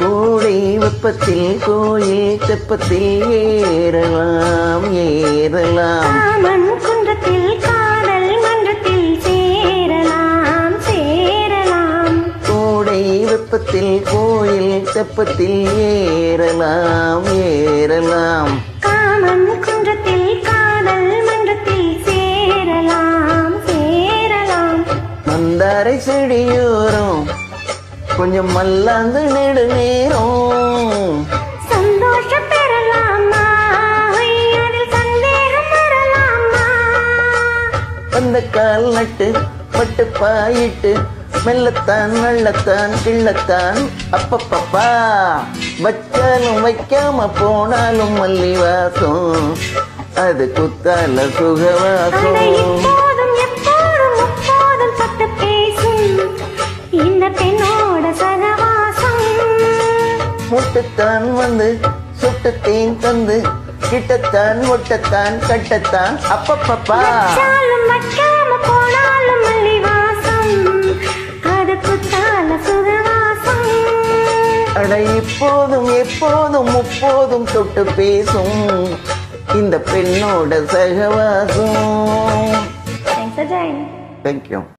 கோடை வெப்பத்தில் கோயில் தெப்பத்தில் ஏறலாம் ஏறலாம் காமன் குன்றத்தில் காதல் மன்றத்தில் சேரலாம் சேரலாம் கோடை வெப்பத்தில் கோயில் தெப்பத்தில் ஏறலாம் ஏறலாம் காமன் குன்றத்தில் காதல் மன்றத்தில் சேரலாம் சேரலாம் மந்தாரை செடியோரம் கொஞ்சம் மல்லாந்து நெடு நேரம் சந்தோஷம் பெறலாமா அதில் சந்தேகம் வரலாமா அந்த கால் நட்டு பட்டு பாயிட்டு மெல்லத்தான் நல்லத்தான் கிள்ளத்தான் அப்பப்பப்பா வச்சாலும் வைக்காம போனாலும் மல்லி வாசம் அது குத்தால அட சுகவாசம் இப்போதும் எப்போதும் முப்போதும் தொட்டு பேசும் இந்த பெண்ணோட சகவாசம் முட்டுத்தான் வந்து சுட்டுத்தேன் தந்து கிட்டத்தான் ஒட்டத்தான் கட்டத்தான் அப்பப்பப்பா வச்சாலும் வைக்காம போனாலும் மல்லி வாசம் அது குத்தால சுகவாசம் அட இப்போதும் எப்போதும் முப்போதும் தொட்டு பேசும் இந்த பெண்ணோட சகவாசம் தேங்க்ஸ் அஜய் தேங்க்யூ